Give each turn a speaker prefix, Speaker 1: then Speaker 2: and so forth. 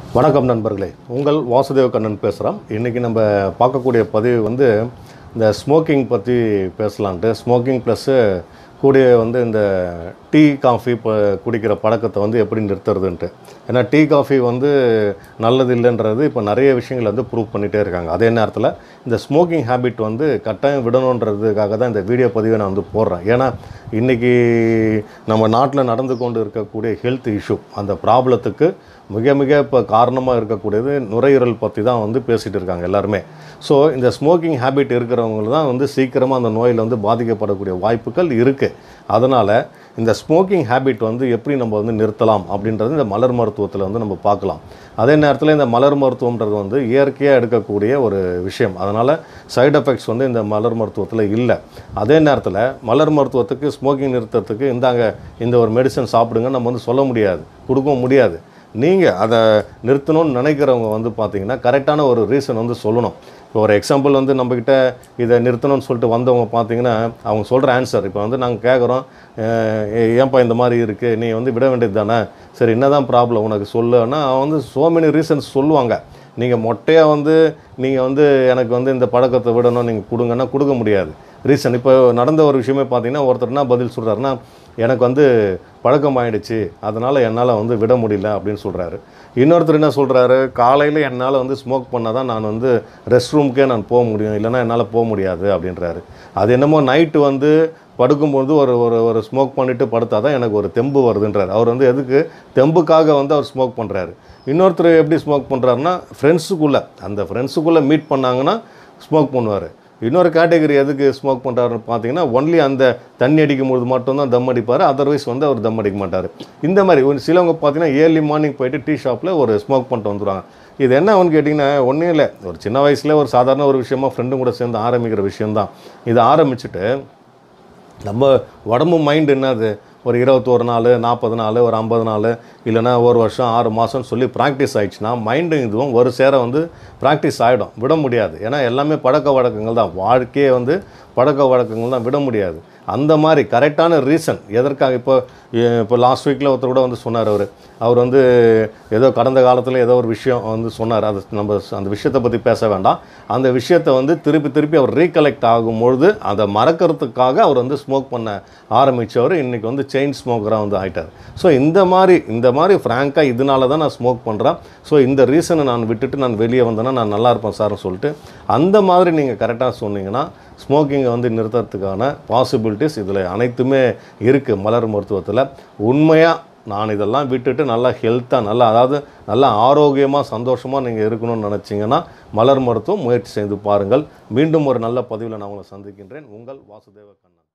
Speaker 1: வணக்கம் நண்பர்களே உங்கள் வாசுதேவ கண்ணன் பேசுகிறோம் இன்றைக்கி நம்ம பார்க்கக்கூடிய பதிவு வந்து இந்த ஸ்மோக்கிங் பற்றி பேசலான்ட்டு ஸ்மோக்கிங் ப்ளஸ்ஸு கூடிய வந்து இந்த டீ காஃபி இப்போ குடிக்கிற பழக்கத்தை வந்து எப்படி நிறுத்துறதுன்ட்டு ஏன்னா டீ காஃபி வந்து நல்லது இல்லைன்றது இப்போ நிறைய விஷயங்கள் வந்து ப்ரூவ் பண்ணிகிட்டே இருக்காங்க அதே நேரத்தில் இந்த ஸ்மோக்கிங் ஹேபிட் வந்து கட்டாயம் விடணுன்றதுக்காக தான் இந்த வீடியோ பதிவை நான் வந்து போடுறேன் ஏன்னா இன்றைக்கி நம்ம நாட்டில் நடந்து கொண்டு இருக்கக்கூடிய ஹெல்த் இஷ்யூ அந்த ப்ராப்ளத்துக்கு மிக மிக இப்போ காரணமாக இருக்கக்கூடியது நுரையீரல் பற்றி தான் வந்து பேசிகிட்டு இருக்காங்க எல்லாருமே ஸோ இந்த ஸ்மோக்கிங் ஹேபிட் இருக்கிறவங்க தான் வந்து சீக்கிரமாக அந்த நோயில் வந்து பாதிக்கப்படக்கூடிய வாய்ப்புகள் இருக்குது அதனால் இந்த ஸ்மோக்கிங் ஹேபிட் வந்து எப்படி நம்ம வந்து நிறுத்தலாம் அப்படின்றது இந்த மலர் மருத்துவத்தில் வந்து நம்ம பார்க்கலாம் அதே நேரத்தில் இந்த மலர் மருத்துவம்ன்றது வந்து இயற்கையாக எடுக்கக்கூடிய ஒரு விஷயம் அதனால் சைடு எஃபெக்ட்ஸ் வந்து இந்த மலர் மருத்துவத்தில் இல்லை அதே நேரத்தில் மலர் மருத்துவத்துக்கு ஸ்மோக்கிங் நிறுத்தத்துக்கு இந்தாங்க இந்த ஒரு மெடிசன் சாப்பிடுங்க நம்ம வந்து சொல்ல முடியாது கொடுக்கவும் முடியாது நீங்கள் அதை நிறுத்தணும்னு நினைக்கிறவங்க வந்து பார்த்தீங்கன்னா கரெக்டான ஒரு ரீசன் வந்து சொல்லணும் இப்போ ஒரு எக்ஸாம்பிள் வந்து நம்மக்கிட்ட இதை நிறுத்தணும்னு சொல்லிட்டு வந்தவங்க பார்த்தீங்கன்னா அவங்க சொல்கிற ஆன்சர் இப்போ வந்து நாங்கள் கேட்குறோம் ஏன்ப்பா இந்த மாதிரி இருக்குது நீ வந்து விட வேண்டியது தானே சரி என்ன தான் ப்ராப்ளம் உனக்கு சொல்லுன்னா அவன் வந்து so many ரீசன்ஸ் சொல்லுவாங்க நீங்கள் மொட்டையாக வந்து நீங்கள் வந்து எனக்கு வந்து இந்த பழக்கத்தை விடணும் நீங்கள் கொடுங்கன்னா கொடுக்க முடியாது ரீசன் இப்போ நடந்த ஒரு விஷயமே பார்த்தீங்கன்னா ஒருத்தர் என்ன பதில் சொல்கிறாருன்னா எனக்கு வந்து பழக்கம் ஆயிடுச்சு அதனால் என்னால் வந்து விட முடியல அப்படின்னு சொல்கிறாரு இன்னொருத்தர் என்ன சொல்கிறாரு காலையில் என்னால் வந்து ஸ்மோக் பண்ணால் தான் நான் வந்து ரெஸ்ட் ரூம்க்கே நான் போக முடியும் இல்லைன்னா என்னால் போக முடியாது அப்படின்றாரு அது என்னமோ நைட்டு வந்து படுக்கும்போது ஒரு ஒரு ஒரு ஸ்மோக் பண்ணிவிட்டு படுத்தா தான் எனக்கு ஒரு தெம்பு வருதுன்றார் அவர் வந்து எதுக்கு தெம்புக்காக வந்து அவர் ஸ்மோக் பண்ணுறாரு இன்னொருத்தர் எப்படி ஸ்மோக் பண்ணுறாருன்னா ஃப்ரெண்ட்ஸுக்குள்ளே அந்த ஃப்ரெண்ட்ஸுக்குள்ளே மீட் பண்ணாங்கன்னா ஸ்மோக் பண்ணுவார் இன்னொரு கேட்டகரி எதுக்கு ஸ்மோக் பண்ணுறாருன்னு பார்த்தீங்கன்னா ஒன்லி அந்த தண்ணி அடிக்கும்போது மட்டும்தான் தம் அடிப்பார் அதர்வைஸ் வந்து அவர் தம் அடிக்க மாட்டார் இந்த மாதிரி ஒரு சிலவங்க பார்த்தீங்கன்னா ஏர்லி மார்னிங் போயிட்டு டீ ஷாப்பில் ஒரு ஸ்மோக் பண்ணிட்டு வந்துடுவாங்க இது என்ன ஒன்று கேட்டிங்கன்னா ஒன்றும் இல்லை ஒரு சின்ன வயசில் ஒரு சாதாரண ஒரு விஷயமா ஃப்ரெண்டும் கூட சேர்ந்து ஆரம்பிக்கிற விஷயம்தான் இதை ஆரம்பிச்சுட்டு நம்ம உடம்பு மைண்டு என்னது ஒரு இருபத்தோரு நாள் நாற்பது நாள் ஒரு ஐம்பது நாள் இல்லைன்னா ஒரு வருஷம் ஆறு மாதம்னு சொல்லி ப்ராக்டிஸ் ஆயிடுச்சுன்னா மைண்டு இதுவும் ஒரு சேர வந்து ப்ராக்டிஸ் ஆகிடும் விட முடியாது ஏன்னா எல்லாமே பழக்க வழக்கங்கள் தான் வாழ்க்கையே வந்து பழக்க வழக்கங்கள் தான் விட முடியாது அந்த மாதிரி கரெக்டான ரீசன் எதற்காக இப்போ இப்போ லாஸ்ட் வீக்கில் ஒருத்தர் கூட வந்து சொன்னார் அவர் அவர் வந்து ஏதோ கடந்த காலத்தில் ஏதோ ஒரு விஷயம் வந்து சொன்னார் அது நம்ம அந்த விஷயத்தை பற்றி பேச வேண்டாம் அந்த விஷயத்தை வந்து திருப்பி திருப்பி அவர் ரீகலெக்ட் ஆகும்பொழுது அதை மறக்கிறதுக்காக அவர் வந்து ஸ்மோக் பண்ண ஆரம்பித்தவர் இன்றைக்கி வந்து செயின் ஸ்மோக்கராக வந்து ஆயிட்டார் ஸோ இந்த மாதிரி இந்த மாதிரி ஃப்ராங்காக இதனால தான் நான் ஸ்மோக் பண்ணுறேன் ஸோ இந்த ரீசனை நான் விட்டுட்டு நான் வெளியே வந்தேன்னா நான் நல்லா இருப்பேன் சார்னு சொல்லிட்டு அந்த மாதிரி நீங்கள் கரெக்டாக சொன்னீங்கன்னா ஸ்மோக்கிங்கை வந்து நிறுத்துறதுக்கான பாசிபிலிட்டிஸ் இதில் அனைத்துமே இருக்குது மலர் மருத்துவத்தில் உண்மையாக நான் இதெல்லாம் விட்டுட்டு நல்லா ஹெல்த்தாக நல்லா அதாவது நல்லா ஆரோக்கியமாக சந்தோஷமாக நீங்கள் இருக்கணும்னு நினச்சிங்கன்னா மலர் மருத்துவம் முயற்சி செய்து பாருங்கள் மீண்டும் ஒரு நல்ல பதிவில் நான் உங்களை சந்திக்கின்றேன் உங்கள் வாசுதேவ கண்ணன்